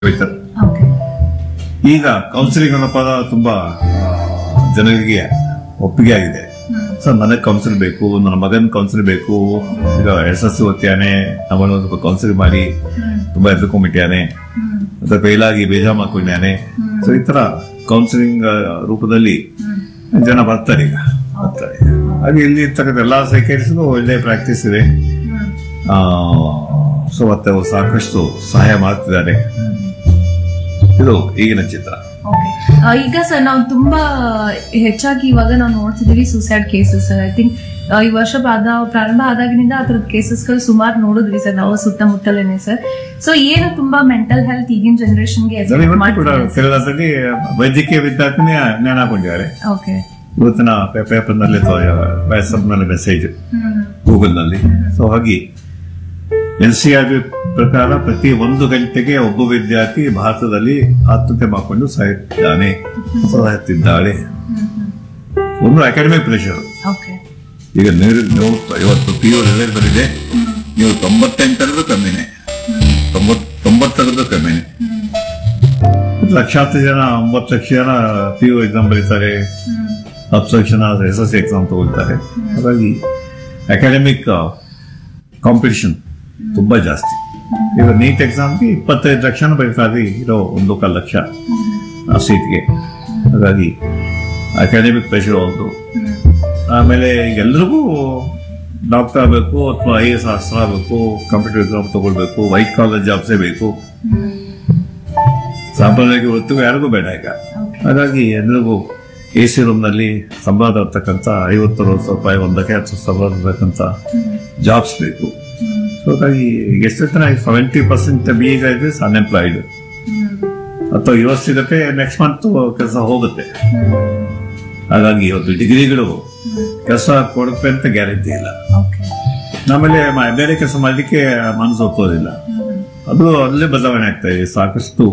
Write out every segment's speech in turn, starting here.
ಹೋಯ್ತಾರೆ okay ಈಗ counselling ಅನ್ನೋ ಪದ ತುಂಬಾ ಆ, ಜನರಿಗೆ ಒಪ್ಪಿಗೆ ಆಗಿದೆ ಸರ್ ನನಗೆ ಕೌನ್ಸಿಲ್ ಬೇಕು ನನ್ನ ಮಗನ ಕೌನ್ಸಿಲ್ ಬೇಕು ಈಗ ಎಸ್ ಎಸ್ ಸಿ ಓದ್ತಾನೆ ನಮ್ಮನ್ನು ಸ್ವಲ್ಪ ಕೌನ್ಸಿಲ್ ಮಾಡಿ ತುಂಬಾ ಎದ್ಕೊಂಡ್ಬಿಟ್ಟಾನೆ ಮತ್ತೆ ಫೇಲ್ ಆಗಿ ಬೇಜಾರ್ ಮಾಡ್ಕೊಂಡ್ಯಾನೆ ಸೊ ಈ ತರ ಕೌನ್ಸಿಲಿಂಗ್ ರೂಪದಲ್ಲಿ ಜನ ಬರ್ತಾರೆ ಈಗ ಬರ್ತಾರೆ ಹಾಗೆ ಇಲ್ಲಿ ಇರ್ತಕ್ಕಂಥ ಎಲ್ಲಾ ಸೈಕೇಟ್ಸ್ಗೂ ಒಳ್ಳೆ ಪ್ರಾಕ್ಟೀಸ್ ಇದೆ ಸೊ ಮತ್ತೆ ಅವ್ರು ಸಾಕಷ್ಟು ಸಹಾಯ ಮಾಡ್ತಿದ್ದಾರೆ ಇದು ಈಗಿನ ಚಿತ್ರ ಓಕೆ ಈಗ ಸರ್ ನಾವು ತುಂಬಾ ಹೆಚ್ಚಾಗಿ ಇವಾಗ ನಾವು ನೋಡ್ತಿದೀವಿ ಸೂಸೈಡ್ ಕೇಸಸ್ ಐ ಥಿಂಕ್ ಈ ವರ್ಷ ಪ್ರಾದ- ಪ್ರಾರಂಭ ಆದಾಗಿನಿಂದ ಆ ಥರದ ಕೇಸಸ್ಗಳು ಸುಮಾರು ನೋಡಿದ್ವಿ ಸರ್ ನಾವು ಸುತ್ತಮುತ್ತಲೇನೆ ಸರ್ ಸೊ ಏನು ತುಂಬಾ ಮೆಂಟಲ್ ಹೆಲ್ತ್ ಈಗಿನ ಜನರೇಷನ್ಗೆ ಅದರಲ್ಲಿ ಇವತ್ತು ಕೂಡ ಕೇರಳದಲ್ಲಿ ವೈದ್ಯಕೀಯ ವಿದ್ಯಾರ್ಥಿನಿ ನೇಣಾಕೊಂಡಿದ್ದಾರೆ ಓಕೆ ಇವತ್ತಿನ ಪೇಪರ್ ನಲ್ಲಿ ವಾಟ್ಸ್ಆಪ್ ನಲ್ಲಿ ಮೆಸೇಜ್ ಗೂಗಲ್ ನಲ್ಲಿ ಸೊ ಹಾಗೆ ಎನ್ ಸಿ ಆರ್ ಬಿ ಪ್ರಕಾರ ಪ್ರತಿ ಒಂದು ಗಂಟೆಗೆ ಒಬ್ಬ ವಿದ್ಯಾರ್ಥಿ ಭಾರತದಲ್ಲಿ ಆತ್ಮಹತ್ಯೆ ಮಾಡಿಕೊಂಡು ಸಾಯುತ್ತಿದ್ದಾನೆ ಸಾಯುತ್ತಿದ್ದಾಳೆ ಒಂದು ಅಕಾಡೆಮಿಕ್ ಪ್ರೆಷರ್ ಓಕೆ ಈಗ ನೀವು ನೀವು ಇವತ್ತು ಪಿ ಯು ರಿಸಲ್ಟ್ ಬಂದಿದೆ ನೀವು ತೊಂಬತ್ತೆಂಟರದ್ದು ಕಮ್ಮಿನೇ ತೊಂಬತ್ ತೊಂಬತ್ತರದ್ದು ಕಮ್ಮಿನೇ ಲಕ್ಷಾಂತರ ಜನ ಒಂಬತ್ತು ಲಕ್ಷ ಜನ ಪಿ ಯು ಎಕ್ಸಾಮ್ ಬರೀತಾರೆ ಹತ್ತು ಲಕ್ಷ ಜನ ಎಸ್ ಎಸ್ ಸಿ ಎಕ್ಸಾಮ್ ತಗೊಳ್ತಾರೆ ಹಾಗಾಗಿ ಅಕಾಡೆಮಿಕ್ ಕಾಂಪಿಟಿಷನ್ ತುಂಬಾ ಜಾಸ್ತಿ ಈಗ ನೀಟ್ ಎಕ್ಸಾಮ್ಗೆ ಇಪ್ಪತ್ತೈದು ಲಕ್ಷ ಬರೀತಾರೆ ಇರೋ ಒಂದು ಕಾಲು ಲಕ್ಷ ಆ ಸೀಟ್ಗೆ ಹಾಗಾಗಿ ಅಕಾಡೆಮಿಕ್ ಪ್ರೆಷರ್ ಒಂದು ಆಮೇಲೆ ಎಲ್ರಿಗೂ ಡಾಕ್ಟರ್ ಆಗಬೇಕು ಅಥವಾ ಐ ಎಸ್ ಆಫೀಸರ್ ಆಗಬೇಕು ಕಂಪ್ಯೂಟರ್ ಎಕ್ಸಾಮ್ ತಗೊಳ್ಬೇಕು ವೈಟ್ ಕಾಲರ್ ಜಾಬ್ಸೇ ಬೇಕು ಸಾಂಪ್ರದಾಯಿಕ ವೃತ್ತಿಗೂ ಯಾರಿಗೂ ಬೇಡ ಈಗ ಹಾಗಾಗಿ ಎಲ್ರಿಗೂ ಎ ಸಿ ರೂಮ್ನಲ್ಲಿ ಸಂಬಳ ತರ್ತಕ್ಕಂಥ ಐವತ್ತು ಅರವತ್ತು ರೂಪಾಯಿ ಒಂದಕ್ಕೆ ಹತ್ತು ಸಂಬಳ ತರ್ತಕ್ಕಂಥ ಜಾಬ್ಸ್ ಬೇಕು ಸೊ ಹಾಗಾಗಿ ಎಷ್ಟು ಜನ ಸೆವೆಂಟಿ ಪರ್ಸೆಂಟ್ ಬಿ ಈಗ ಇದ್ರೆ ಅನ್ಎಂಪ್ಲಾಯ್ಡ್ ಅಥವಾ ಯುವಸ್ ಇರುತ್ತೆ ನೆಕ್ಸ್ಟ್ ಮಂತ್ ಕೆಲಸ ಹೋಗುತ್ತೆ ಹಾಗಾಗಿ ಇವತ್ತು ಡಿಗ್ರಿಗಳು ಕೆಲಸ ಕೊಡುತ್ತೆ ಅಂತ ಗ್ಯಾರಂಟಿ ಇಲ್ಲ ಓಕೆ ಆಮೇಲೆ ಮ- ಬೇರೆ ಕೆಲಸ ಮಾಡಲಿಕ್ಕೆ ಮನಸ್ಸು ಒಪ್ಪೋದಿಲ್ಲ ಅದು ಅಲ್ಲೇ ಬದಲಾವಣೆ ಆಗ್ತಾ ಇದೆ ಸಾಕಷ್ಟು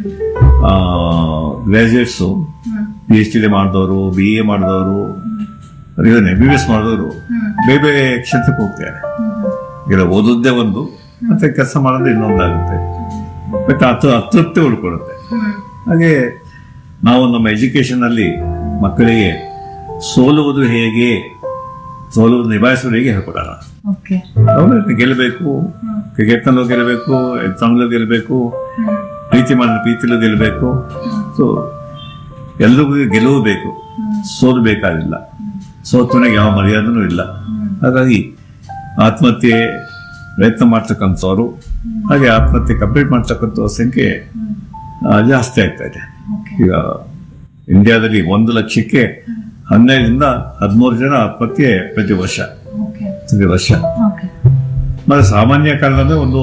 ಗ್ರಾಜುಯೇಟ್ಸ್ ಪಿ ಎಚ್ ಡಿ ಮಾಡಿದವರು ಬಿ ಎ ಮಾಡಿದವರು even M B B S ಮಾಡಿದವರು ಬೇರೆ ಬೇರೆ ಕ್ಷೇತ್ರಕ್ಕೆ ಹೋಗ್ತಾರೆ ಈಗ ಓದೋದೇ ಒಂದು ಮತ್ತೆ ಕೆಲಸ ಮಾಡೋದು ಇನ್ನೊಂದಾಗುತ್ತೆ ಬಟ್ ಅತು ಅತೃಪ್ತಿ ಉಳ್ಕೊಳ್ಳುತ್ತೆ ಹಾಗೆ ನಾವು ನಮ್ಮ ಎಜುಕೇಶನ್ ಅಲ್ಲಿ ಮಕ್ಕಳಿಗೆ ಸೋಲುವುದು ಹೇಗೆ ಸೋಲುವುದು ನಿಭಾಯಿಸುವುದು ಹೇಗೆ ಹೇಳ್ಕೊಡೋಣ ಓಕೆ ಅವ್ರು ಗೆಲ್ಲಬೇಕು ಕ್ರಿಕೆಟ್ನಲ್ಲೂ ಗೆಲ್ಲಬೇಕು ಎಕ್ಸಾಮ್ಲೂ ಗೆಲ್ಲಬೇಕು ಪ್ರೀತಿ ಮಾಡಿದ ಪ್ರೀತಿಲೂ ಗೆಲ್ಲಬೇಕು ಸೊ ಎಲ್ರಿಗೂ ಗೆಲುವು ಬೇಕು ಸೋಲು ಬೇಕಾಗಿಲ್ಲ ಸೋತುನಿಗೆ ಯಾವ ಮರ್ಯಾದನೂ ಇಲ್ಲ ಹಾಗಾಗಿ ಆತ್ಮಹತ್ಯೆ ಪ್ರಯತ್ನ ಮಾಡ್ತಕ್ಕಂಥವ್ರು ಹಾಗೆ ಆತ್ಮಹತ್ಯೆ ಕಂಪ್ಲೀಟ್ ಮಾಡ್ತಕ್ಕಂಥ ಸಂಖ್ಯೆ ಆ, ಜಾಸ್ತಿ ಆಗ್ತಾ ಇದೆ ಓಕೆ ಈಗ ಇಂಡಿಯಾದಲ್ಲಿ ಒಂದು ಲಕ್ಷಕ್ಕೆ ಹನ್ನೆರಡರಿಂದ ಹದಿಮೂರು ಜನ ಆತ್ಮಹತ್ಯೆ ಪ್ರತಿ ವರ್ಷ ಓಕೆ ಪ್ರತಿ ವರ್ಷ ಓಕೆ ಮತ್ತೆ ಸಾಮಾನ್ಯ ಕಾರಣದಲ್ಲಿ ಒಂದು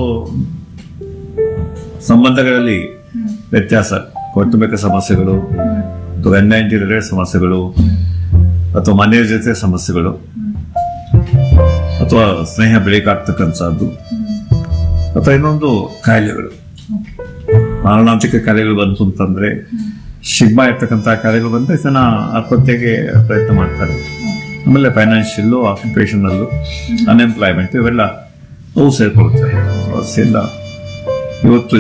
ಸಂಬಂಧಗಳಲ್ಲಿ ವ್ಯತ್ಯಾಸ ಕೌಟುಂಬಿಕ ಸಮಸ್ಯೆಗಳು ಅಥವಾ ಎನ್ ನೈಂಟಿ ರಿಲೇಟೆಡ್ ಸಮಸ್ಯೆಗಳು ಅಥವಾ ಮನೆಯ ಜೊತೆ ಸಮಸ್ಯೆಗಳು ಅಥವಾ ಸ್ನೇಹ ಬೆಳಕಾಗ್ತಕ್ಕಂಥದ್ದು ಅಥವಾ ಇನ್ನೊಂದು ಕಾಯಿಲೆಗಳು ಮಾರಣಾಂತಿಕ ಕಾಯಿಲೆಗಳು ಬಂತು ಅಂತಂದ್ರೆ ಶಿಗ್ಮಾ ಇರ್ತಕ್ಕಂಥ ಕಾಯಿಲೆಗಳು ಬಂದ್ರೆ ಜನ ಆತ್ಮಹತ್ಯೆಗೆ ಪ್ರಯತ್ನ ಮಾಡ್ತಾರೆ ಆಮೇಲೆ ಫೈನಾನ್ಷಿಯಲ್ಲು ಆಕ್ಯುಪೇಷನಲ್ಲು ಅನ್ಎಂಪ್ಲಾಯ್ಮೆಂಟ್ ಇವೆಲ್ಲ ಅವು ಸೇರ್ಕೊಳ್ತವೆ ಅದರಿಂದ ಇವತ್ತು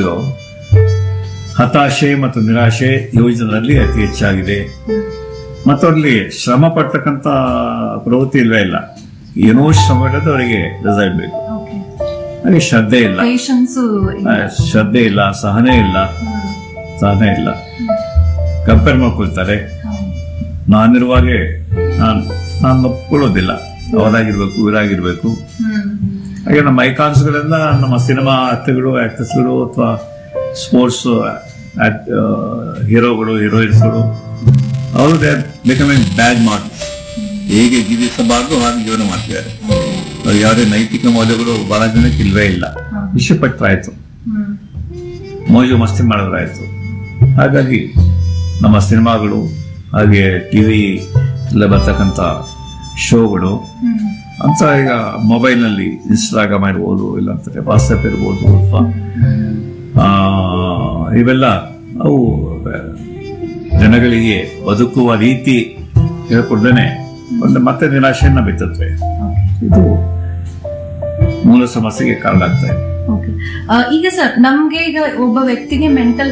ಹತಾಶೆ ಮತ್ತು ನಿರಾಶೆ ಯೋಜನೆಯಲ್ಲಿ ಅತಿ ಹೆಚ್ಚಾಗಿದೆ ಮತ್ತು ಅಲ್ಲಿ ಶ್ರಮ ಪಡ್ತಕ್ಕಂಥ ಪ್ರವೃತ್ತಿ ಇಲ್ವೇ ಇಲ್ಲ ಏನೋ ಶ್ರಮ ಇಲ್ಲದೆ ಅವರಿಗೆ ರಿಸಲ್ಟ್ ಬೇಕು ಓಕೆ ಹಾಗೆ ಶ್ರದ್ಧೆ ಇಲ್ಲ ಪೇಷನ್ಸು ಆ, ಶ್ರದ್ಧೆ ಇಲ್ಲ ಸಹನೆ ಇಲ್ಲ ಸಹನೆ ಇಲ್ಲ ಕಂಪೇರ್ ಮಾಡ್ಕೊಳ್ತಾರೆ ನಾನಿರುವಾಗೆ ನಾನು ನಾನು ಒಪ್ಕೊಳ್ಳೋದಿಲ್ಲ ಅವರಾಗಿರ್ಬೇಕು ಇವರಾಗಿರ್ಬೇಕು ಹಾಗೆ ನಮ್ಮ ಐಕಾನ್ಸ್ಗಳೆಲ್ಲ ನಮ್ಮ ಸಿನಿಮಾ ಆಕ್ಟರ್ಗಳು ಆಕ್ಟರ್ಸ್ಗಳು ಅಥವಾ ಸ್ಪೋರ್ಟ್ಸ್ ಹೀರೋಗಳು ಹೀರೋಯಿನ್ಸ್ಗಳು ಅವರು ದೇ ಬಿಕಮಿಂಗ್ ಬ್ಯಾಡ್ ಮಾಡಲ್ಸ್ ಹೇಗೆ ಜೀವಿಸಬಾರ್ದು ಹಾಗೆ ಜೀವನ ಮಾಡ್ತಿದ್ದಾರೆ ಅವ್ರು ಯಾವುದೇ ನೈತಿಕ ಮೌಲ್ಯಗಳು ಬಹಳ ಜನಕ್ಕೆ ಇಲ್ವೇ ಇಲ್ಲ ವಿಷಯಪಟ್ಟರಾಯ್ತು ಮೋಜು ಮಸ್ತಿ ಮಾಡೋರಾಯ್ತು ಹಾಗಾಗಿ ನಮ್ಮ ಸಿನಿಮಾಗಳು ಹಾಗೆ ಟಿವಿ ಎಲ್ಲ ಬರ್ತಕ್ಕಂಥ ಶೋಗಳು ಅಂತ ಈಗ ಮೊಬೈಲ್ನಲ್ಲಿ ಇನ್ಸ್ಟಾಗ್ರಾಮ್ ಇರ್ಬೋದು ಇಲ್ಲಾಂತಾರೆ ವಾಟ್ಸಪ್ ಇರ್ಬೋದು ಅಥವಾ ಆ, ಇವೆಲ್ಲ ಅವು ಜನಗಳಿಗೆ ಬದುಕುವ ರೀತಿ ಹೇಳ್ಕೊಡ್ದೇನೆ ಒಂದು ಮತ್ತೆ ನಿರಾಶೆಯನ್ನ ಬಿತ್ತತ್ವೆ ಇದು ಮೂಲ ಸಮಸ್ಯೆಗೆ ಕಾರಣ ಆಗ್ತಾ ಇದೆ ಓಕೆ ಈಗ ಸರ್ ನಮ್ಗೆ ಈಗ ಒಬ್ಬ ವ್ಯಕ್ತಿಗೆ ಮೆಂಟಲ್